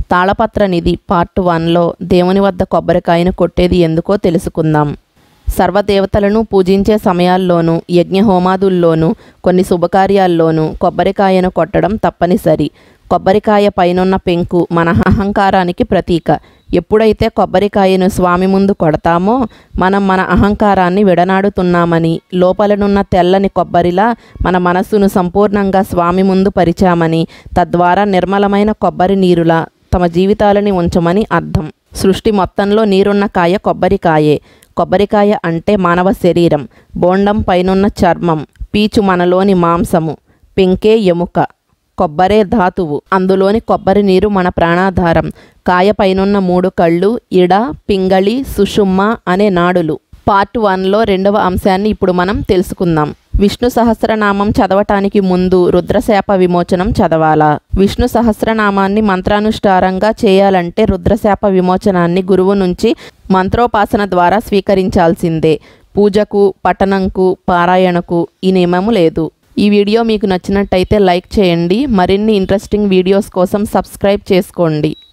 తాళపత్ర నిధి పార్ట్ వన్లో దేవుని వద్ద కొబ్బరికాయను కొట్టేది ఎందుకో తెలుసుకుందాం సర్వదేవతలను పూజించే సమయాల్లోనూ యజ్ఞ హోమాదుల్లోనూ కొన్ని శుభకార్యాల్లోనూ కొబ్బరికాయను కొట్టడం తప్పనిసరి కొబ్బరికాయ పైనున్న పెంకు మన అహంకారానికి ప్రతీక ఎప్పుడైతే కొబ్బరికాయను స్వామి ముందు కొడతామో మనం మన అహంకారాన్ని విడనాడుతున్నామని లోపలనున్న తెల్లని కొబ్బరిలా మన మనస్సును సంపూర్ణంగా స్వామి ముందు పరిచామని తద్వారా నిర్మలమైన కొబ్బరి నీరులా తమ జీవితాలని ఉంచమని అర్థం సృష్టి మొత్తంలో నీరున్న కాయ కొబ్బరికాయే కొబ్బరికాయ అంటే మానవ శరీరం బోండం పైనున్న చర్మం పీచు మనలోని మాంసము పెంకే ఎముక కొబ్బరే ధాతువు అందులోని కొబ్బరి నీరు మన ప్రాణాధారం కాయ పైనున్న మూడు కళ్ళు ఇడ పింగళి సుషుమ్మ అనే నాడులు పార్ట్ వన్లో రెండవ అంశాన్ని ఇప్పుడు మనం తెలుసుకుందాం విష్ణు సహస్రనామం చదవటానికి ముందు రుద్రశాప విమోచనం చదవాలా విష్ణు సహస్రనామాన్ని మంత్రానుష్ఠారంగా చేయాలంటే రుద్రశాప విమోచనాన్ని గురువు నుంచి మంత్రోపాసన ద్వారా స్వీకరించాల్సిందే పూజకు పఠనంకు పారాయణకు ఈ నియమము లేదు ఈ వీడియో మీకు నచ్చినట్టయితే లైక్ చేయండి మరిన్ని ఇంట్రెస్టింగ్ వీడియోస్ కోసం సబ్స్క్రైబ్ చేసుకోండి